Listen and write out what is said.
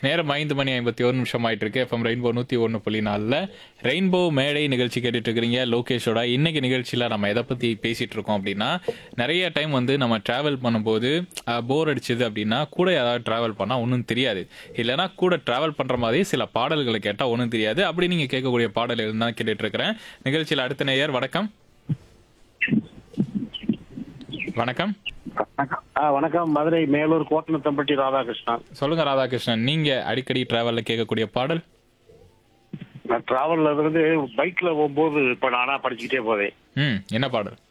நேரம் ஐந்து மணி ஐம்பத்தி ஒரு நிமிஷம் ஆயிட்டு இருக்கு எஃப்எம் ரெயின்போ நூற்றி ஒன்று புள்ளி நாலில் ரெயின்போ மேடை நிகழ்ச்சி கேட்டுட்டு இருக்கிறீங்க லோகேஷோட இன்னைக்கு நிகழ்ச்சியில் நம்ம எதை பற்றி பேசிட்டு இருக்கோம் அப்படின்னா நிறைய டைம் வந்து நம்ம டிராவல் பண்ணும்போது போர் அடிச்சது அப்படின்னா கூட யாராவது டிராவல் பண்ணால் ஒன்றும் தெரியாது இல்லைன்னா கூட டிராவல் பண்ணுற மாதிரி சில பாடல்களை கேட்டால் ஒன்றும் தெரியாது அப்படி நீங்கள் கேட்கக்கூடிய பாடல் இருந்தால் கேட்டுட்டு இருக்கிறேன் நிகழ்ச்சியில் அடுத்த நேயர் வணக்கம் வணக்கம் வணக்கம். ஆ, வணக்கம் மதுரை மேலூர் கோட்டனத்தம்பட்டி ராதாகிருஷ்ணன் சொல்லுங்க ராதாகிருஷ்ணன் நீங்க அடிக்கடி டிராவல்ல கேட்கக்கூடிய பாடல் நான் டிராவல்ல இருந்து பைக்ல போகும்போது இப்ப நானா படிச்சுக்கிட்டே போவேன் ம் என்ன பாடல்